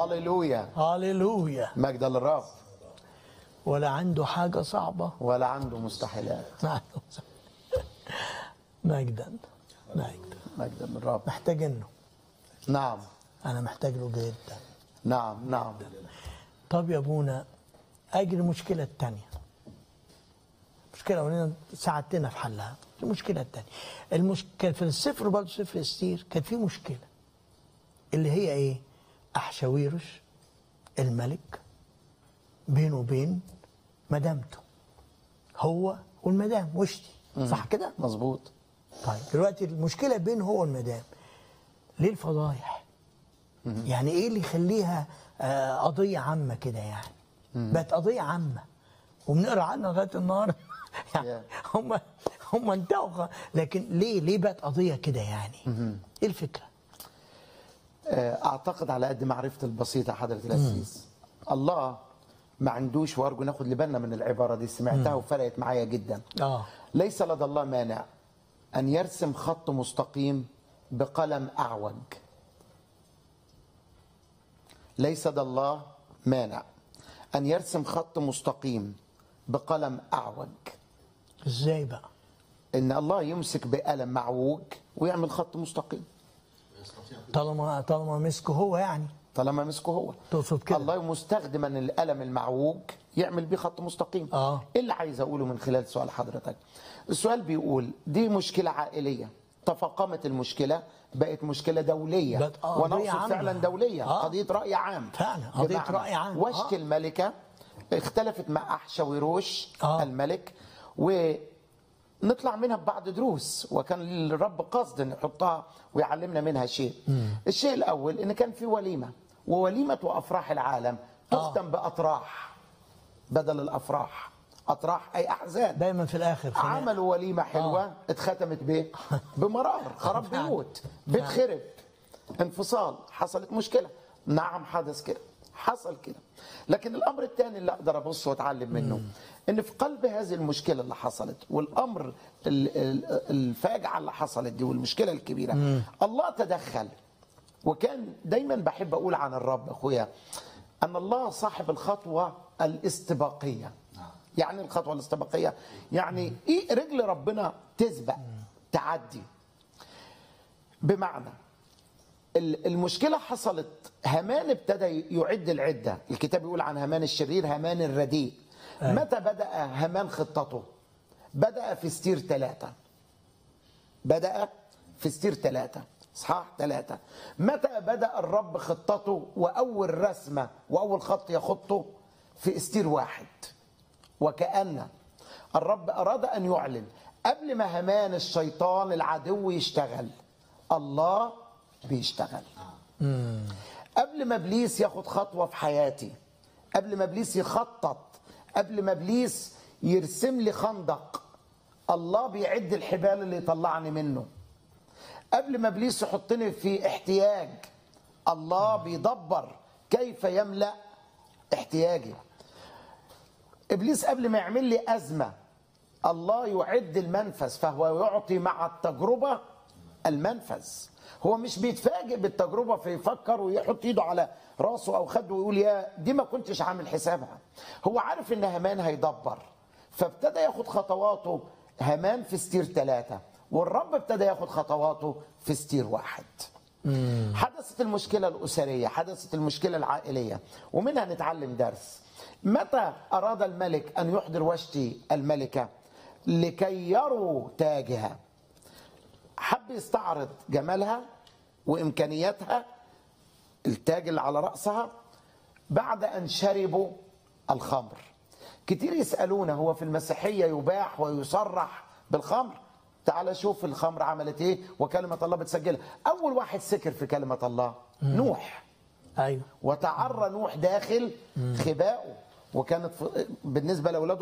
هللويا هاليلويا مجد للرب ولا عنده حاجة صعبة ولا عنده مستحيلات مجدا مجدا مجد للرب محتاج انه نعم انا محتاج له جدا نعم نعم طب يا ابونا اجي المشكلة التانية المشكلة الأولانية ساعدتنا في حلها المشكلة التانية المشكلة في السفر برضه سفر استير كان في مشكلة اللي هي ايه؟ أحشاويرش الملك بينه وبين مدامته هو والمدام وشتي صح كده؟ مظبوط طيب دلوقتي المشكله بين هو والمدام ليه الفضايح؟ يعني ايه اللي يخليها آه، قضيه عامه كده يعني؟ بقت قضيه عامه وبنقرا عنها لغايه النهارده يعني Yeah. هم هم انتهوا خ- لكن ليه ليه بقت قضيه كده يعني؟ ايه الفكره؟ آه، اعتقد على قد معرفتي البسيطه حضره الاسيس الله ما عندوش وارجو ناخد لبالنا من العباره دي سمعتها وفرقت معايا جدا اه ليس لدى الله مانع ان يرسم خط مستقيم بقلم اعوج ليس لدى الله مانع ان يرسم خط مستقيم بقلم اعوج ازاي بقى؟ ان الله يمسك بقلم معوج ويعمل خط مستقيم طالما طالما مسكه هو يعني طالما مسكه هو تقصد كده؟ الله مستخدما القلم المعوج يعمل بيه خط مستقيم آه. ايه اللي عايز اقوله من خلال سؤال حضرتك السؤال بيقول دي مشكله عائليه تفاقمت المشكله بقت مشكله دوليه بقت قضية وانا اقصد عامة. فعلا دوليه آه. قضيه راي عام فعلا، قضية بمعنى رأي عام. وشك آه. الملكه اختلفت مع احشاويروش آه. الملك ونطلع منها ببعض دروس وكان للرب قصد ان يحطها ويعلمنا منها شيء الشيء الاول ان كان في وليمه ووليمه وافراح العالم تختم باطراح بدل الافراح اطراح اي احزان دايما في الاخر في عملوا وليمه حلوه اتختمت بايه؟ بمرار خراب فعلا. بيوت بيت خرب انفصال حصلت مشكله نعم حدث كده حصل كده لكن الامر الثاني اللي اقدر ابص واتعلم منه ان في قلب هذه المشكله اللي حصلت والامر ال- ال- الفاجعه اللي حصلت دي والمشكله الكبيره الله تدخل وكان دايما بحب اقول عن الرب اخويا ان الله صاحب الخطوه الاستباقيه يعني الخطوه الاستباقيه يعني ايه رجل ربنا تسبق تعدي بمعنى ال- المشكله حصلت هامان ابتدى يعد العده الكتاب يقول عن هامان الشرير هامان الرديء متى بدا هامان خطته بدا في ستير ثلاثه بدأ في ستير ثلاثة اصحاح ثلاثة متى بدأ الرب خطته وأول رسمة وأول خط يخطه في استير واحد وكأن الرب أراد أن يعلن قبل ما همان الشيطان العدو يشتغل الله بيشتغل قبل ما ابليس ياخد خطوه في حياتي قبل ما ابليس يخطط قبل ما ابليس يرسم لي خندق الله بيعد الحبال اللي يطلعني منه قبل ما ابليس يحطني في احتياج الله بيدبر كيف يملا احتياجي ابليس قبل ما يعمل لي ازمه الله يعد المنفذ فهو يعطي مع التجربه المنفذ هو مش بيتفاجئ بالتجربه فيفكر ويحط ايده على راسه او خده ويقول يا دي ما كنتش عامل حسابها هو عارف ان هامان هيدبر فابتدى ياخد خطواته هامان في ستير ثلاثه والرب ابتدى ياخد خطواته في ستير واحد حدثت المشكله الاسريه حدثت المشكله العائليه ومنها نتعلم درس متى اراد الملك ان يحضر وشتي الملكه لكي يروا تاجها حب يستعرض جمالها وامكانياتها التاج اللي على راسها بعد ان شربوا الخمر كتير يسالونا هو في المسيحيه يباح ويصرح بالخمر تعال شوف الخمر عملت ايه وكلمه الله بتسجلها اول واحد سكر في كلمه الله نوح ايوه وتعرى نوح داخل خبائه وكانت في- بالنسبه لاولاده